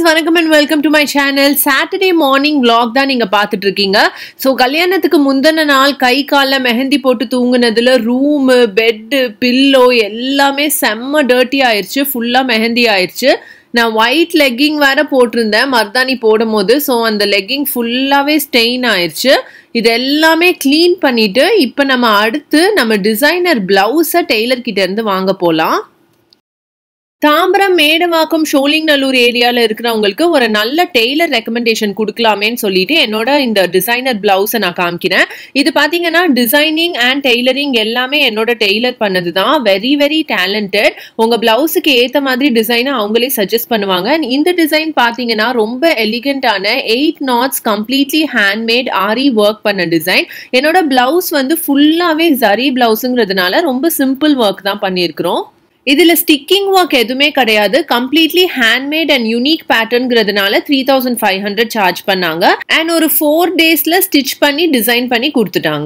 Friends வணக்கம் and welcome to my channel Saturday morning vlog தான் நீங்கள் பார்த்துட்டு இருக்கீங்க ஸோ கல்யாணத்துக்கு முந்தின நாள் கை காலில் மெஹந்தி போட்டு தூங்குனதுல ரூமு பெட்டு பில்லோ எல்லாமே செம்ம டர்ட்டி ஆயிடுச்சு ஃபுல்லாக மெஹந்தி ஆயிடுச்சு நான் ஒயிட் லெக்கிங் வேற போட்டிருந்தேன் மர்தானி போடும் போது ஸோ அந்த லெக்கிங் ஃபுல்லாகவே ஸ்டெயின் ஆயிடுச்சு இது எல்லாமே க்ளீன் பண்ணிட்டு இப்போ நம்ம அடுத்து நம்ம டிசைனர் பிளவுஸை டெய்லர் கிட்ட இருந்து வாங்க போகலாம் தாம்பரம் மேடவாக்கம் ஷோலிங்நல்லூர் ஏரியாவில் இருக்கிறவங்களுக்கு ஒரு நல்ல டெய்லர் ரெக்கமெண்டேஷன் கொடுக்கலாமேன்னு சொல்லிட்டு என்னோட இந்த டிசைனர் பிளவுஸை நான் காமிக்கிறேன் இது பார்த்தீங்கன்னா டிசைனிங் அண்ட் டெய்லரிங் எல்லாமே என்னோட டெய்லர் பண்ணது தான் வெரி வெரி டேலண்டட் உங்கள் பிளவுஸுக்கு ஏற்ற மாதிரி டிசைனை அவங்களே சஜஸ்ட் பண்ணுவாங்க And இந்த டிசைன் பார்த்தீங்கன்னா ரொம்ப எலிகண்டான eight knots completely handmade aari work பண்ண டிசைன் என்னோட பிளவுஸ் வந்து ஃபுல்லாகவே ஜரி பிளவுஸுங்கிறதுனால ரொம்ப சிம்பிள் ஒர்க் தான் பண்ணியிருக்கிறோம் இதில் ஸ்டிக்கிங் ஒர்க் எதுவுமே கிடையாது கம்ப்ளீட்லி ஹேண்ட்மேட் அண்ட் யூனிக் பேட்டர்ன்ங்கிறதுனால three thousand five hundred charge பண்ணாங்க அண்ட் ஒரு ஃபோர் டேஸில் ஸ்டிச் பண்ணி டிசைன் பண்ணி கொடுத்துட்டாங்க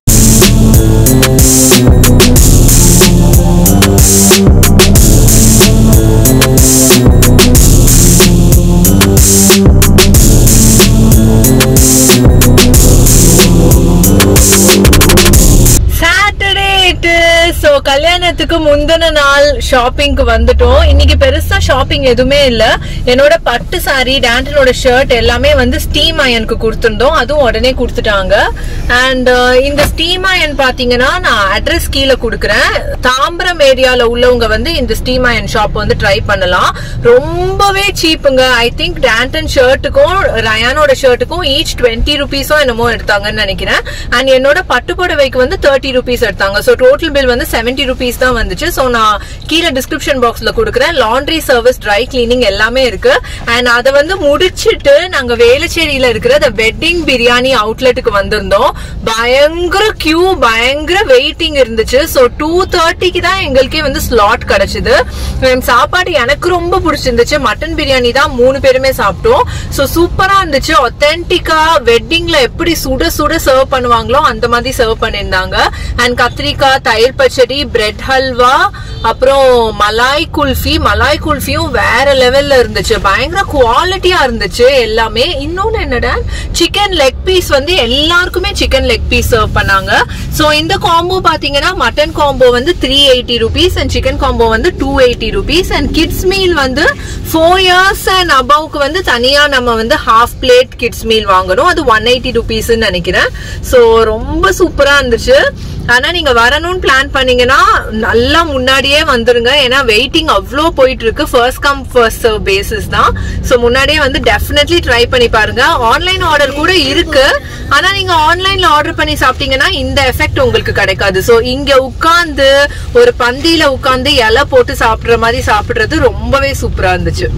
சாட்டர்டே இட்டு ஸோ கல்யாணத்துக்கு முந்தின நாள் ஷாப்பிங்க்கு வந்துட்டோம் இன்னைக்கு பெருசா ஷாப்பிங் எதுவுமே இல்ல என்னோட பட்டு சாரி டேண்டனோட ஷர்ட் எல்லாமே வந்து ஸ்டீம் அயனுக்கு கொடுத்துருந்தோம் அதுவும் உடனே கொடுத்துட்டாங்க அண்ட் இந்த ஸ்டீம் அயன் பாத்தீங்கன்னா நான் அட்ரஸ் கீழே கொடுக்குறேன் தாம்பரம் ஏரியால உள்ளவங்க வந்து இந்த ஸ்டீம் அயன் ஷாப் வந்து ட்ரை பண்ணலாம் ரொம்பவே சீப்புங்க ஐ திங்க் டேண்டன் ஷர்ட்டுக்கும் ரயானோட ஷர்ட்டுக்கும் ஈச் டுவெண்ட்டி ருபீஸோ என்னமோ எடுத்தாங்கன்னு நினைக்கிறேன் அண்ட் என்னோட பட்டு புடவைக்கு வந்து தேர்ட்டி ருபீஸ் எடுத்தாங்க ஸோ டோட்டல் பில் வந்து செவன்டி ருபீஸ் தான் வந்துச்சு ஸோ நான் கீழே டிஸ்கிரிப்ஷன் பாக்ஸ்ல கொடுக்குறேன் லாண்ட்ரி சர்வீஸ் ட்ரை கிளீனிங் எல்லாமே இருக்கு அண்ட் அதை வந்து முடிச்சிட்டு நாங்க வேலுச்சேரியில இருக்கிற the வெட்டிங் பிரியாணி அவுட்லெட்டுக்கு வந்திருந்தோம் பயங்கர கியூ பயங்கர வெயிட்டிங் இருந்துச்சு ஸோ டூ தேர்ட்டிக்கு தான் எங்களுக்கே வந்து ஸ்லாட் கிடைச்சது And சாப்பாடு எனக்கு ரொம்ப பிடிச்சிருந்துச்சு மட்டன் பிரியாணி தான் மூணு பேருமே சாப்பிட்டோம் ஸோ சூப்பரா இருந்துச்சு ஒத்தென்டிக்கா வெட்டிங்ல எப்படி சுட சுட சர்வ் பண்ணுவாங்களோ அந்த மாதிரி சர்வ் பண்ணியிருந்தாங்க அண்ட் கத்திரிக்காய் தயிர் பச்சடி பிரெட் ஹல்வா அப்புறம் மலாய் குல்ஃபி மலாய் குல்ஃபியும் வேற லெவல்ல இருந்துச்சு பயங்கர குவாலிட்டியா இருந்துச்சு எல்லாமே இன்னொன்னு என்னடா சிக்கன் லெக் பீஸ் வந்து எல்லாருக்குமே சிக்கன் லெக் பீஸ் சர்வ் பண்ணாங்க ஸோ இந்த காம்போ பாத்தீங்கன்னா மட்டன் காம்போ வந்து three eighty rupees and chicken combo வந்து two eighty rupees and kids meal வந்து ஃபோர் இயர்ஸ் அண்ட் அபவுக்கு வந்து தனியா நம்ம வந்து ஹாஃப் பிளேட் கிட்ஸ் மீல் வாங்கணும் அது ஒன் எயிட்டி ருபீஸ்ன்னு நினைக்கிறேன் ஸோ ரொம்ப சூப்பரா இருந்துச்சு ஆனா நீங்க வரணும்னு பிளான் பண்ணீங்கன்னா நல்லா முன்னாடியே வந்துருங்க ஏன்னா வெயிட்டிங் அவ்வளோ போயிட்டு இருக்கு first come first serve basis தான் ஸோ முன்னாடியே வந்து டெஃபினெட்லி ட்ரை பண்ணி பாருங்க ஆன்லைன் ஆர்டர் கூட இருக்கு ஆனா நீங்க ஆன்லைன்ல ஆர்டர் பண்ணி சாப்பிட்டீங்கன்னா இந்த எஃபெக்ட் உங்களுக்கு கிடைக்காது ஸோ இங்க உட்கார்ந்து ஒரு பந்தியில உட்கார்ந்து இலை போட்டு சாப்பிடுற மாதிரி சாப்பிடுறது ரொம்பவே சூப்பரா இருந்துச்சு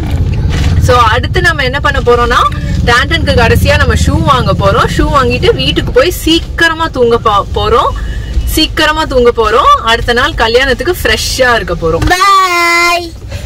சோ அடுத்து நம்ம என்ன பண்ண போறோம்னா டேண்டனுக்கு கடைசியா நம்ம ஷூ வாங்க போறோம் ஷூ வாங்கிட்டு வீட்டுக்கு போய் சீக்கிரமா தூங்க போ- போறோம் சீக்கிரமா தூங்க போறோம் அடுத்த நாள் கல்யாணத்துக்கு ஃப்ரெஷ்ஷா இருக்க போறோம் bye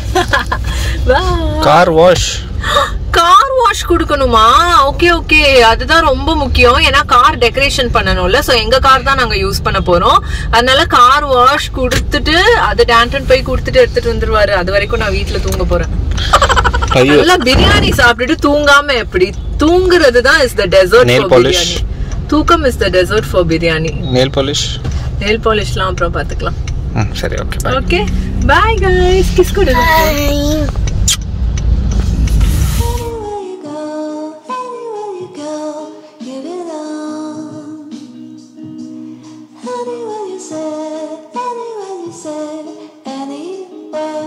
car wash car wash கொடுக்கணுமா ஓகே ஓகே அதுதான் ரொம்ப முக்கியம் ஏன்னா கார் டெக்கரேஷன் பண்ணணும்ல சோ எங்க கார் தான் நாங்க யூஸ் பண்ண போறோம் அதனால கார் வாஷ் கொடுத்துட்டு அது டேண்டன் போய் கொடுத்துட்டு எடுத்துட்டு வந்துருவாரு அது வரைக்கும் நான் வீட்ல தூங்க போறேன் ஐயோ நல்லா பிரியாணி சாப்பிட்டுட்டு தூங்காம எப்படி தூங்குறது தான் is the dessert Nail for polish. Biryani தூக்கம் is the dessert for biryani nail polish nail பாலிஷ்லாம் அப்புறம் பாத்துக்கலாம் ம் சரி okay bye okay bye guys kiss கொடுங்க Anywhere you go, anywhere you go, you belong. Anywhere you say, anywhere you say, anywhere.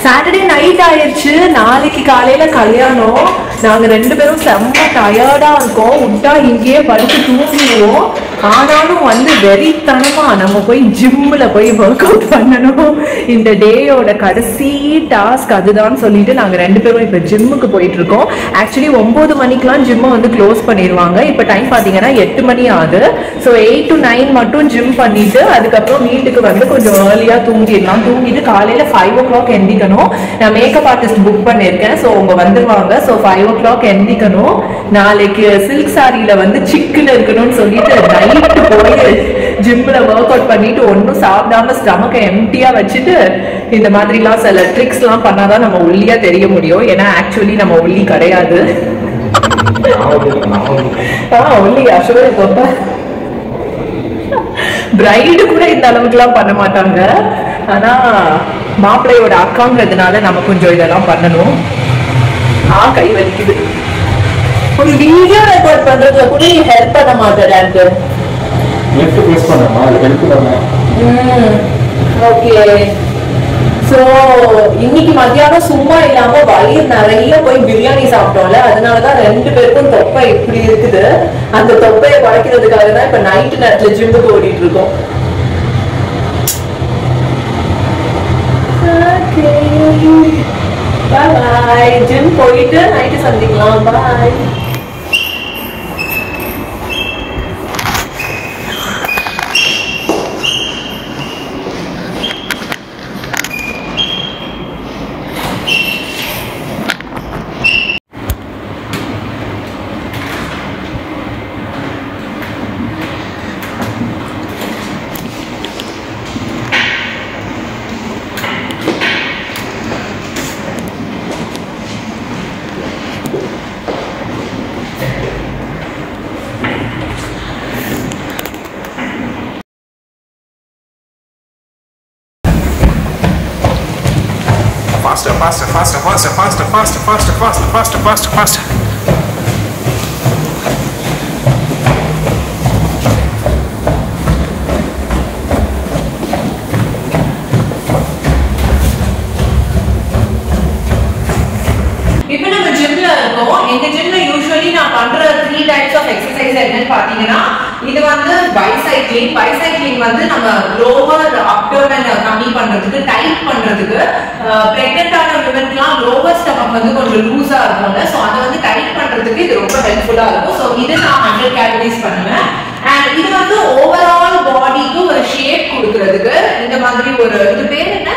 Saturday night ஆயிடுச்சு நாளைக்கு காலையில கல்யாணம் நாங்க ரெண்டு பேரும் செம்ம டயர்டா இருக்கோம் விட்டா இங்கேயே படுத்து தூங்கிடுவோம் ஆனாலும் வந்து வெறித்தனமா நம்ம போய் ஜிம்ல போய் ஒர்க் அவுட் பண்ணணும் இந்த டேயோட கடைசி டாஸ்க் அதுதான் சொல்லிட்டு நாங்க ரெண்டு பேரும் இப்ப ஜிம்முக்கு போயிட்டு இருக்கோம் ஆக்சுவலி ஒன்பது மணிக்கெல்லாம் ஜிம்மை வந்து க்ளோஸ் பண்ணிடுவாங்க இப்ப டைம் பாத்தீங்கன்னா எட்டு மணி ஆகுது ஸோ எயிட் டு நைன் மட்டும் ஜிம் பண்ணிட்டு அதுக்கப்புறம் வீட்டுக்கு வந்து கொஞ்சம் ஏர்லியா தூங்கிடலாம் தூங்கிட்டு காலையில ஃபைவ் ஓ கிளாக் எந்திக்கணும் நான் மேக்கப் ஆர்டிஸ்ட் புக் பண்ணியிருக்கேன் ஸோ அவங்க வந்துருவாங்க ஸோ ஃபைவ் ஓ கிளாக் எந்திக்கணும் நாளைக்கு சில்க் சாரியில வந்து சிக்கன் இருக்கணும்னு சொல்லிட்டு நைட்டு போய் ஜிம்ல ஒர்க் அவுட் பண்ணிட்டு ஒன்றும் சாப்பிடாம ஸ்டமக்கை எம்டியா வச்சுட்டு இந்த மாதிரிலாம் சில ட்ரிக்ஸ்லாம் பண்ணாதான் நம்ம ஒல்லியா தெரிய முடியும் ஏன்னா ஆக்சுவலி நம்ம ஒல்லி கிடையாது ஆ ஒல்லி அசுவரி ரொம்ப பிரைடு கூட இந்த அளவுக்குலாம் பண்ண மாட்டாங்க ஆனா மாப்பிள்ளையோட அக்காங்கிறதுனால நம்ம கொஞ்சம் இதெல்லாம் பண்ணணும் ஆ கை வலிக்குது ஒரு வீடியோ ரெக்கார்ட் பண்றதுல கூட நீ ஹெல்ப் பண்ண மாட்டேன் எனக்கு லெஃப்ட் ப்ரெஸ் பண்ணமா அது ஹெல்ப் பண்ணேன் ஓகே சோ இன்னைக்கு மத்தியானம் சும்மா இல்லாம வயிறு நிறைய போய் பிரியாணி சாப்பிட்டோம்ல அதனாலதான் ரெண்டு பேருக்கும் தொப்பை இப்படி இருக்குது அந்த தொப்பையை குறைக்கிறதுக்காக தான் இப்ப நைட்டு நேரத்துல ஜிம்முக்கு ஓடிட்டு இருக்கோம் பாய் ஜிம் போயிட்டு நைட்டு சந்திக்கலாம் பாய் Faster, faster, faster, faster, faster, faster, faster, faster, faster, faster, faster. இப்போ நம்ம ஜிம்ல இருக்கோம் எங்க ஜிம்ல யூஸ்வலி நான் பண்ற த்ரீ டைப்ஸ் ஆஃப் எக்ஸசைஸ் என்னன்னு பாத்தீங்கன்னா இது வந்து பைசைக்ளிங் பைசைக்ளிங் வந்து நம்ம லோவர் அப்டோமன் கம்மி பண்றதுக்கு டைட் பண்றதுக்கு பிரெக்னென்டான விமன்க்குலாம் லோவர் ஸ்டமக் வந்து கொஞ்சம் லூஸா இருக்கும்ல ஸோ அதை வந்து டைட் பண்றதுக்கு இது ரொம்ப ஹெல்ப்ஃபுல்லா இருக்கும் ஸோ இது நான் ஹண்ட்ரட் கேலரிஸ் பண்ணுவேன் அண்ட் இது வந்து ஓவரால் பாடிக்கு ஒரு ஷேப் கொடுக்கறதுக்கு இந்த மாதிரி ஒரு இது பேர் என்ன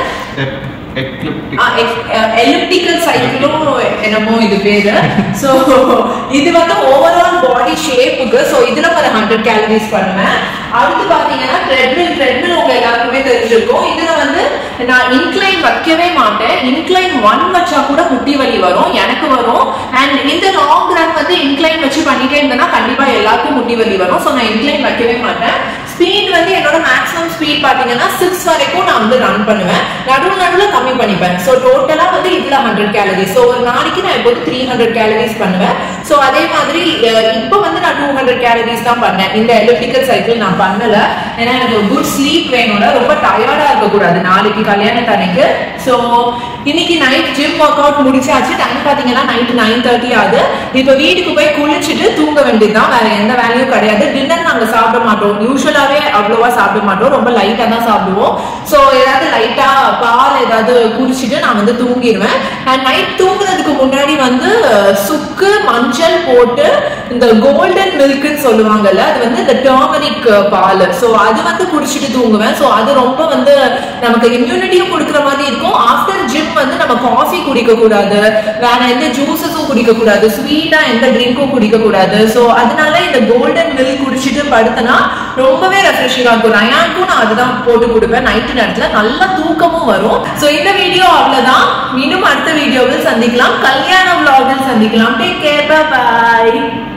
எலிப்டிக்கல் சைக்கிளும் என்னமோ இது பேரு சோ இது வந்து ஓவரால் பாடி ஷேப்புக்கு சோ இதுல ஒரு ஹண்ட்ரட் கேலரிஸ் பண்ணுவேன் அடுத்து பாத்தீங்கன்னா ட்ரெட்மில் ட்ரெட்மில் உங்க எல்லாருக்குமே தெரிஞ்சிருக்கும் இதுல வந்து நான் இன்க்ளைன் வைக்கவே மாட்டேன் இன்க்ளைன் ஒன் வச்சா கூட முட்டி வலி வரும் எனக்கு வரும் அண்ட் இந்த லாங் ரன் வந்து இன்க்ளைன் வச்சு பண்ணிட்டே இருந்தேன்னா கண்டிப்பா எல்லாருக்கும் முட்டி வலி வரும் சோ நான் இன்க்ளைன் வைக்கவே மாட்டேன் ஸ்பீட் வந்து என்னோட மேக்ஸிமம் ஸ்பீட் பாத்தீங்கன்னா சிக்ஸ் வரைக்கும் நான் வந்து ரன் பண்ணுவேன் நடுவு நடுவில் கம்மி பண்ணிப்பேன் ஸோ டோட்டலா வந்து இதுல ஹண்ட்ரட் கேலரிஸ் ஸோ ஒரு நாளைக்கு நான் எப்போது த்ரீ ஹண்ட்ரட் கேலரிஸ் பண்ணுவேன் ஸோ அதே மாதிரி அஹ், இப்போ வந்து நான் டூ ஹண்ட்ரட் கேலரிஸ் தான் பண்ணேன் இந்த எலிப்டிக்கல் சைக்கிள் நான் பண்ணல ஏன்னா எனக்கு ஒரு குட் ஸ்லீப் வேணும்ல ரொம்ப டயர்டா இருக்கக்கூடாது நாளைக்கு கல்யாணத்தன்னைக்கு ஸோ இன்னைக்கு நைட் ஜிம் ஒர்க் அவுட் முடிச்சாச்சு டைம் பாத்தீங்கன்னா நைட் நைன் தேர்ட்டி ஆகுது இப்போ வீட்டுக்கு போய் குளிச்சுட்டு தூங்க வேண்டியதுதான் வேற எந்த வேலையும் கிடையாது டின்னர் நாங்க சாப்பிட மாட்டோம் யூஸ்வலாவே அவ்வளோவா சாப்பிட மாட்டோம் ரொம்ப லைட்டா தான் சாப்பிடுவோம் ஸோ ஏதாவது லைட்டா பால் ஏதாவது குடிச்சிட்டு நான் வந்து தூங்கிடுவேன் அண்ட் நைட் தூங்குறதுக்கு முன்னாடி வந்து சுக்கு மஞ்சள் போட்டு இந்த கோல்டன் மில்க்னு சொல்லுவாங்கல்ல அது வந்து இந்த டர்மரிக் பால் ஸோ அது வந்து குடிச்சிட்டு தூங்குவேன் ஸோ அது ரொம்ப வந்து நமக்கு இம்யூனிட்டியும் கொடுக்குற மாதிரி இருக்கும் ஆஃப்டர் ஜிம் வந்து நம்ம காஃபி குடிக்க கூடாது வேற எந்த ஜூஸஸும் குடிக்க கூடாது ஸ்வீட்டா எந்த ட்ரிங்க்கும் குடிக்க கூடாது ஸோ அதனால இந்த கோல்டன் மில்க் குடிச்சிட்டு படுத்தனா ரொம்பவே ரெஃப்ரெஷிங்கா இருக்கும் ரயானுக்கும் நான் அதுதான் போட்டு கொடுப்பேன் நைட்டு நேரத்துல நல்ல தூக்கமும் வரும் ஸோ இந்த வீடியோ அவ்வளவுதான் இன்னும் அடுத்த வீடியோவில் சந்திக்கலாம் கல்யாண vlog-ல் சந்திக்கலாம் டேக் கேர் பாய்